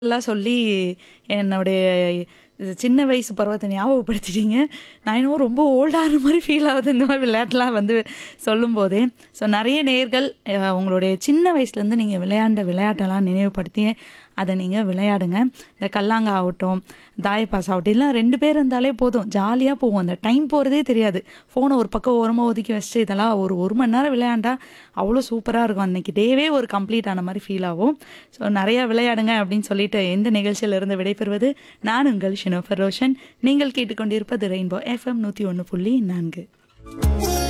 எல்லாம் சொல்லி என்னுடைய இது சின்ன வயசு பருவத்தை ஞாபகப்படுத்திட்டீங்க. நான் என்னமோ ரொம்ப ஓல்டான மாரி ஃபீல் ஆகுது இந்த மாரி விளையாட்டுலாம் வந்து சொல்லும்போதே. ஸோ நெறைய நேயர்கள் அ உங்களுடைய சின்ன வயசுலேருந்து நீங்க விளையாண்ட விளையாட்டெல்லாம் நினைவுபடுத்தி, அத நீங்க விளையாடுங்க. இந்த கல்லாங்கா ஆகட்டும், தாயப்பாஸ் ஆகட்டும், இதெல்லாம் 2 பேர் இருந்தாலே போதும். ஜாலியா போகும். அந்த டைம் போறதே தெரியாது. ஃபோன ஒரு பக்கம் ஓரமா ஒதுக்கி வச்சுட்டு இதெல்லாம் ஒரு 1 மணி நேரம் விளையாண்டா அவ்வளோ சூப்பரா இருக்கும். அன்னைக்கு டேவே ஒரு கம்ப்ளீட் ஆன மாரி ஃபீல் ஆகும். ஸோ நெறையா விளையாடுங்க அப்படின்னு சொல்லிட்டு இந்த நிகழ்ச்சியிலிருந்து விடைபெறுவது நான் உங்கள் ஷினோஃபர் ரோஷன். நீங்கள் கேட்டுக்கொண்டிருப்பது ரெயின்போ எஃப்எம் 101.4